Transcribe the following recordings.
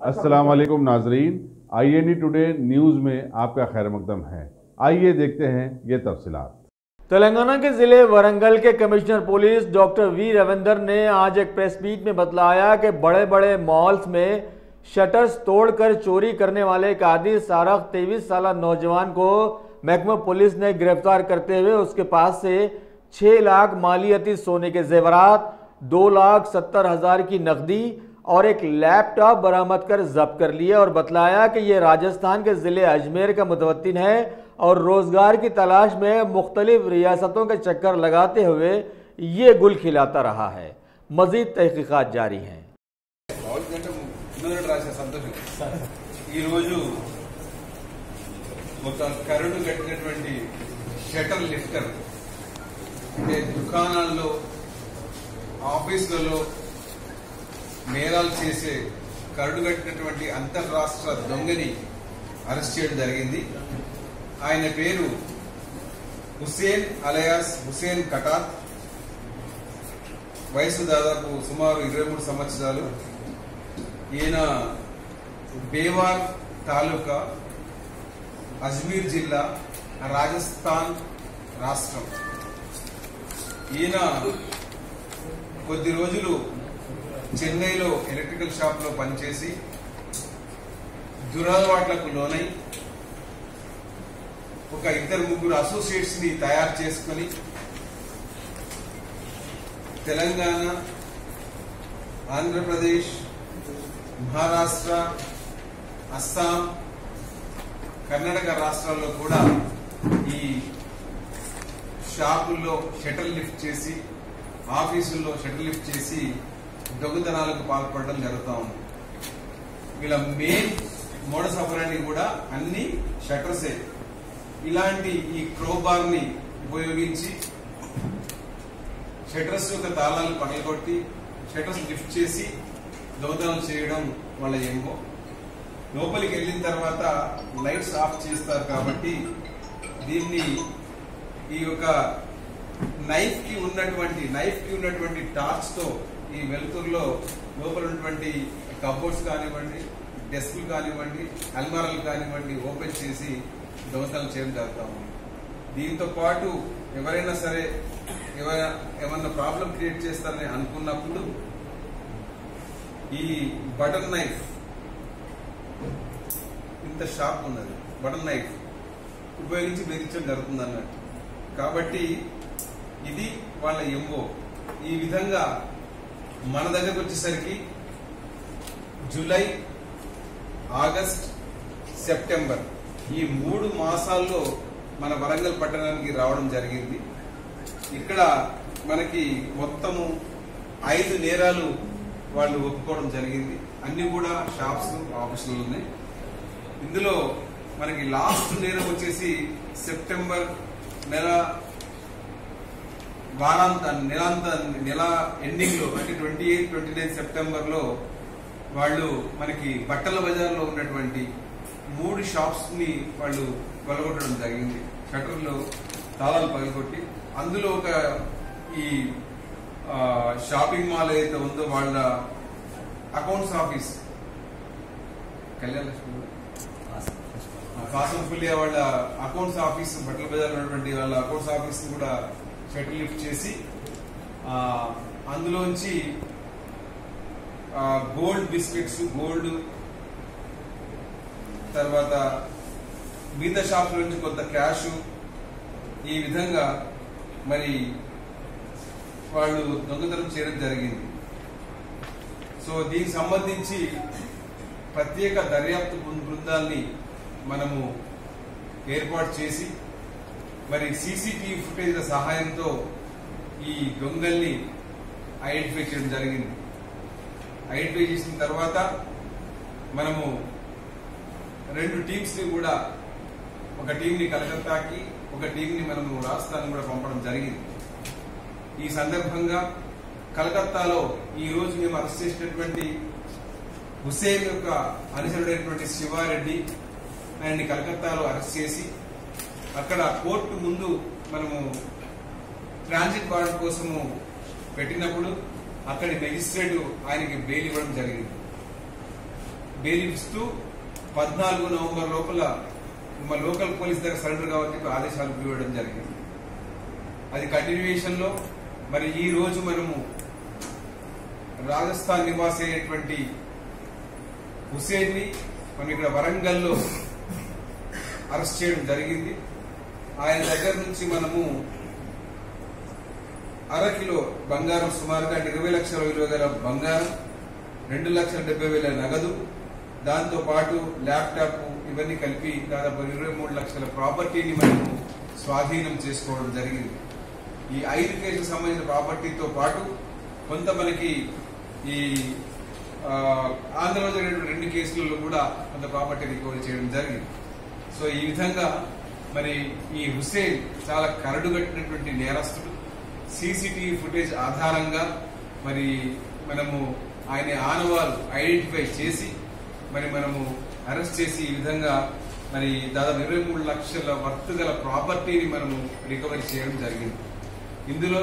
अस्सलाम वालेकुम नाजरीन आई टुडे न्यूज़ में आपका खैर मकदम है आइए देखते हैं ये तफसीलात तेलंगाना के जिले वरंगल के commissioner police doctor V Ravinder ने आज एक प्रेस मीट में बतलाया कि बड़े बड़े मॉल्स में शटर्स तोड़कर चोरी करने वाले एक आदि सारख तेईस साल नौजवान को महकमा पुलिस ने गिरफ्तार करते हुए उसके पास से छः लाख मालियती सोने के जेवरात दो लाख सत्तर हजार की नकदी और एक लैपटॉप बरामद कर जब्त कर लिया और बतलाया कि ये राजस्थान के ज़िले अजमेर का मुतवतिन है और रोज़गार की तलाश में मुख्तलिफ रियासतों के चक्कर लगाते हुए ये गुल खिलाता रहा है मज़ीद तहकीक़ात जारी हैं పవన్ కంటే ముందు రాసే సంతోషం ఈరోజు ఒక కరుడు కట్టినటువంటి షటర్ లిఫ్టర్ అంటే దుకాణాల్లో ఆఫీసులలో నేరాలు చేసే కరుడు కట్టినటువంటి అంతర్రాష్ట్ర దొంగని అరెస్ట్ చేయడం జరిగింది ఆయన పేరు హుసేన్ అలయాస్ హుసేన్ కటాత్ వయసు దాదాపు సుమారు ఇరవై మూడు సంవత్సరాలు ఈయన బేవార్ తాలూకా అజ్మీర్ జిల్లా రాజస్థాన్ రాష్ట్రం ఈయన కొద్ది రోజులు చెన్నైలో ఎలక్ట్రికల్ షాప్ లో పనిచేసి దురలవాట్లకు లోనై ఒక ఇద్దరు ముగ్గురు అసోసియేట్స్ ని తయారు చేసుకొని తెలంగాణ ఆంధ్రప్రదేశ్ మహారాష్ట్ర అస్సాం కర్ణాటక రాష్ట్రాల్లో కూడా ఈ షాపుల్లో షటిల్ లిఫ్ట్ చేసి ఆఫీసుల్లో షటిల్ లిఫ్ట్ చేసి దొంగతనాలకు పాల్పడడం జరుగుతూ ఉంది వీళ్ళ మెయిన్ మోడస్ ఆపరాండి కూడా అన్ని షటర్సే ఇలాంటి ఈ క్రోబార్ ని ఉపయోగించి షటర్స్ యొక్క తాళాలు పగలగొట్టి షటర్స్ లిఫ్ట్ చేసి దొంగతనం చేయడం వాళ్ళ ఏమో లోపలికి వెళ్ళిన తర్వాత లైట్స్ ఆఫ్ చేస్తారు కాబట్టి దీన్ని ఈ యొక్క నైఫ్ కి ఉన్నటువంటి నైఫ్ కి ఉన్నటువంటి టార్చ్ తో ఈ వెలుతురులో లోపల ఉన్నటువంటి కబోర్డ్స్ కానివ్వండి డెస్క్లు కానివ్వండి అల్మారాలు కానివ్వండి ఓపెన్ చేసి దొంగతనం చేయడం జరుగుతా ఉంది దీంతో పాటు ఎవరైనా సరే ఎవరైనా ఏమన్నా ప్రాబ్లం క్రియేట్ చేస్తారని అనుకున్నప్పుడు ఈ బటన్ నైఫ్ ఇంత షాప్ ఉన్నది బటన్ నైఫ్ ఉపయోగించి బెదిరించడం జరుగుతుంది అన్నట్టు కాబట్టి ఇది వాళ్ళ ఎంఓ ఈ విధంగా మన దగ్గరకు వచ్చేసరికి జూలై ఆగస్ట్ సెప్టెంబర్ ఈ మూడు మాసాల్లో మన వరంగల్ పట్టణానికి రావడం జరిగింది ఇక్కడ మనకి మొత్తము ఐదు నేరాలు వాళ్ళు ఒప్పుకోవడం జరిగింది అన్ని కూడా షాప్స్ ఆఫీసులు ఉన్నాయి ఇందులో మనకి లాస్ట్ నేరం వచ్చేసి సెప్టెంబర్ నెల వారాంత నెలాంత నెల ఎండింగ్ లో అంటే twenty eight twenty nine September లో వాళ్ళు మనకి బట్టల బజార్ లో ఉన్నటువంటి మూడు షాప్స్ ని వాళ్ళు కొలగొట్టడం జరిగింది షటర్లో తాళాలు పగలగొట్టి అందులో ఒక ఈ ఆ, షాపింగ్ మాల్ ఏదైతే ఉందో వాళ్ళ అకౌంట్స్ ఆఫీస్ కళ్యాణ లక్ష్మి కాసం ఫుల్లియా వాళ్ళ అకౌంట్స్ ఆఫీస్ బట్టల బజార్ ఉన్నటువంటి వాళ్ళ అకౌంట్స్ ఆఫీస్ ని కూడా షటిల్ లిఫ్ట్ చేసి ఆ, అందులోంచి గోల్డ్ బిస్కెట్స్ గోల్డ్ తర్వాత మిగతా షాప్ నుంచి కొంత క్యాష్ ఈ విధంగా మరి వాళ్ళు దొంగతనం చేయడం జరిగింది సో దీనికి సంబంధించి ప్రత్యేక దర్యాప్తు బృ- బృందాల్ని మనము ఏర్పాటు చేసి మరి సీసీటీవీ ఫుటేజ్ల సహాయంతో ఈ దొంగల్ని ఐడెంటిఫై చేయడం జరిగింది ఐడెంటిఫై చేసిన తర్వాత మనము రెండు టీమ్స్ ని కూడా ఒక టీం ని కలకత్తాకి ఒక టీం ని మనము రాజస్థాన్ కూడా పంపడం జరిగింది ఈ సందర్భంగా కలకత్తాలో ఈ రోజు మేము అరెస్ట్ చేసినటువంటి హుసేన్ యొక్క అనుచరుడైనటువంటి శివారెడ్డి ఆయన్ని కలకత్తాలో అరెస్ట్ చేసి అక్కడ కోర్టు ముందు మనము ట్రాన్సిట్ వారెంట్ కోసము పెట్టినప్పుడు అక్కడి మెజిస్ట్రేట్ ఆయనకి బెయిల్ ఇవ్వడం జరిగింది బెయిల్ ఇస్తూ పద్నాలుగు నవంబర్ లోపల మా లోకల్ పోలీస్ దగ్గర సరెండర్ కావాలని ఆదేశాలు ఇవ్వడం జరిగింది అది కంటిన్యూయేషన్ లో మరి ఈ రోజు మనము రాజస్థాన్ నివాసి అయినటువంటి హుసేన్ ని మనం ఇక్కడ వరంగల్లో అరెస్ట్ చేయడం జరిగింది ఆయన దగ్గర నుంచి మనము అరకిలో బంగారం సుమారుగా ఇరవై లక్షల విలువ గల బంగారం రెండు లక్షల డెబ్బై వేల నగదు దాంతో పాటు ల్యాప్టాప్ ఇవన్నీ కలిపి దాదాపు ఇరవై మూడు లక్షల ప్రాపర్టీని మనము స్వాధీనం చేసుకోవడం జరిగింది ఈ ఐదు కేసులకు సంబంధించిన ప్రాపర్టీతో పాటు కొంత మనకి ఈ ఆ, ఆంధ్రలో జరిగినటువంటి రెండు కేసులలో కూడా కొంత ప్రాపర్టీ రికవరీ చేయడం జరిగింది సో ఈ విధంగా మరి ఈ హుసేన్ చాలా కరడుగట్టినటువంటి నేరస్తుడు సీసీటీవీ ఫుటేజ్ ఆధారంగా మరి మనము ఆయన ఆనవాలు ఐడెంటిఫై చేసి మరి మనము అరెస్ట్ చేసి ఈ విధంగా మరి దాదాపు ఇరవై మూడు లక్షల వర్త్ గల ప్రాపర్టీని మనము రికవరీ చేయడం జరిగింది ఇందులో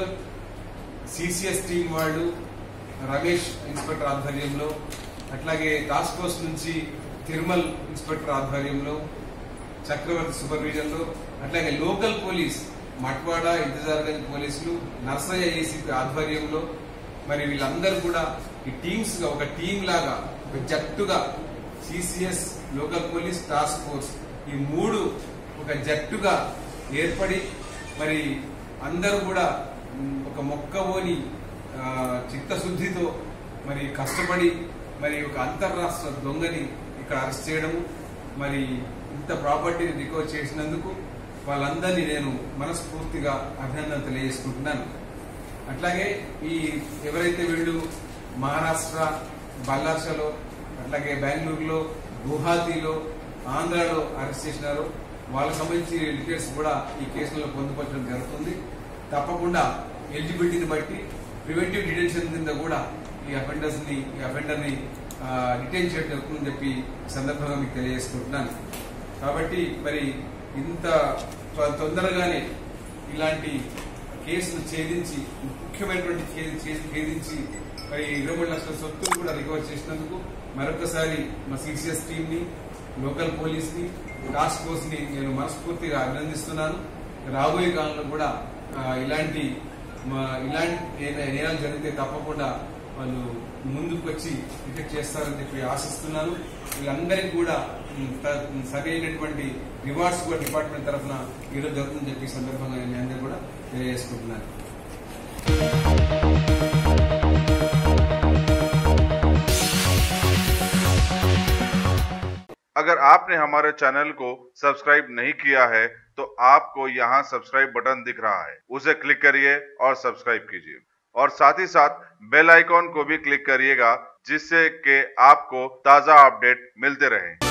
సిసిఎస్ టీం వాళ్ళు రమేష్ ఇన్స్పెక్టర్ ఆధ్వర్యంలో అట్లాగే టాస్క్ ఫోర్స్ నుంచి తిరుమల్ ఇన్స్పెక్టర్ ఆధ్వర్యంలో చక్రవర్తి సూపర్విజన్ లో అట్లాగే లోకల్ పోలీస్ మట్వాడ ఇంతజార్గంజ్ పోలీసులు నర్సయ్య ఏసీపీ ఆధ్వర్యంలో మరి వీళ్ళందరూ కూడా ఈ టీమ్స్ గా ఒక టీం లాగా ఒక జట్టుగా CCS local police task force ఈ మూడు ఒక జట్టుగా ఏర్పడి మరి అందరూ కూడా మ్, ఒక మొక్కవోని ఆ, చిత్తశుద్ధితో మరి కష్టపడి మరి ఒక అంతర్రాష్ట్ర దొంగని ఇక్కడ అరెస్ట్ చేయడము మరి ఇంత ప్రాపర్టీని రికవర్ చేసినందుకు వాళ్ళందరినీ నేను మనస్ఫూర్తిగా అభినందన తెలియజేసుకుంటున్నాను అట్లాగే ఈ ఎవరైతే వీళ్ళు మహారాష్ట్ర బల్లార్షలో అట్లాగే బెంగళూరులో గువాహతిలో ఆంధ్రాలో అరెస్ట్ చేసినారో వాళ్ళకి సంబంధించి డీటెయిల్స్ కూడా ఈ కేసులో పొందుపరచడం జరుగుతుంది తప్పకుండా ఎలిజిబిలిటీని బట్టి ప్రివెంటివ్ డిటెన్షన్ కింద కూడా ఈ అఫెండర్స్ ని ఈ అఫెండర్ ని డిటైన్ చేయడం జరుగుతుందని చెప్పి ఈ సందర్భంగా మీకు తెలియజేసుకుంటున్నాను కాబట్టి మరి ఇంత త్వ- తొందరగానే ఇలాంటి కేసును ఛేదించి ముఖ్యమైనటువంటి కేసు కేసు ఛేదించి మరి ఇరవై మూడు లక్షల సొత్తును కూడా రికవర్ చేసినందుకు మరొకసారి మా సిసిఎస్ టీమ్ ని లోకల్ పోలీస్ ని టాస్క్ ఫోర్స్ ని నేను మనస్ఫూర్తిగా అభినందిస్తున్నాను రాబోయే కాలంలో కూడా ఆ, ఇలాంటి మా- ఇలాంటి ఏ- నేరాలు జరిగితే తప్పకుండా వాళ్ళు ముందుకు వచ్చి డిటెక్ట్ చేస్తారని చెప్పి ఆశిస్తున్నాను వీళ్ళందరికీ కూడా ఉమ్, త- సరైనటువంటి రివార్డ్స్ కూడా డిపార్ట్మెంట్ తరఫున ఈరోజు జరుగుతుందని చెప్పి ఈ సందర్భంగా నేను మీ అందరూ కూడా తెలియజేసుకుంటున్నాను अगर आपने हमारे चैनल को सब्सक्राइब नहीं किया है तो आपको यहाँ सब्सक्राइब बटन दिख रहा है उसे क्लिक करिए और सब्सक्राइब कीजिए और साथ ही साथ बेल आइकॉन को भी क्लिक करिएगा जिससे कि आपको ताजा अपडेट मिलते रहें